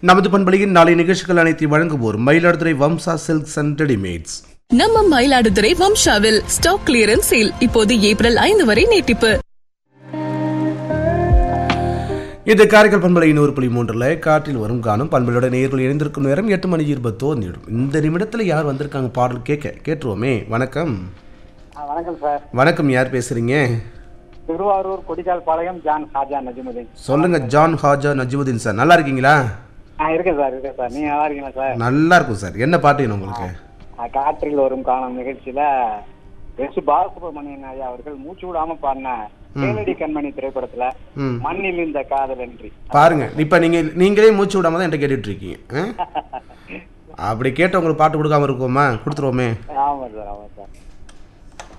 நமது பண்பலையின் நாளை நிகழ்ச்சிகள் அனைத்தையும் வழங்குவோர் Mayiladuthurai Vamsa silks and readymades நம்ம மயிலாடுதுறை வம்சாவில் ஸ்டாக் கிளியரன்ஸ் சேல் இப்போது ஏப்ரல் ஐந்து வரை நீட்டிப்பு இது காரைக்கால் பண்பலை நூறு புள்ளி மூன்றில் காற்றில் வரும் காணும் பண்பலையோட நேர்கள் இணைந்திருக்கும் நேரம் எட்டு மணி இருபத்தோரு நிமிடம் இந்த நிமிடத்தில் யார் வந்திருக்காங்க பாடல் கேட்க கேட்டுருவோமே வணக்கம் ஆ, வணக்கம் சார் வணக்கம் யார் பேசுறீங்க திருவாரூர் கொடிக்கால் பாளையம் ஜான் ஷாஜா நஜிமுதீன் சொல்லுங்க ஜான் ஹாஜா நஜிமுதீன் சார் நல்லா இருக்கீங்களா ஆ இருக்கேன் சார் இருக்கேன் சார் நீங்க நல்லா இருக்கீங்களா சார் நல்லா இருக்கும் சார் என்ன பாட்டு வேணும் உங்களுக்கு ஆ, காற்றில் வரும் காணும் நிகழ்ச்சியில எஸ் பாலசுப்ரமணியன் ஐயா அவர்கள் மூச்சு விடாம பாடின கேளடி கண்மணி திரைப்படத்துல ம். மண்ணில் இந்த காதல் என்று பாருங்க இப்போ நீங்க நீங்களே மூச்சு விடாம தான் என்கிட்ட கேட்டுட்டு இருக்கீங்க ஆ? அப்படி கேட்டு உங்களுக்கு பாட்டு கொடுக்காம இருக்குமா கொடுத்துருவோமே ஆமா சார் ஆமா சார்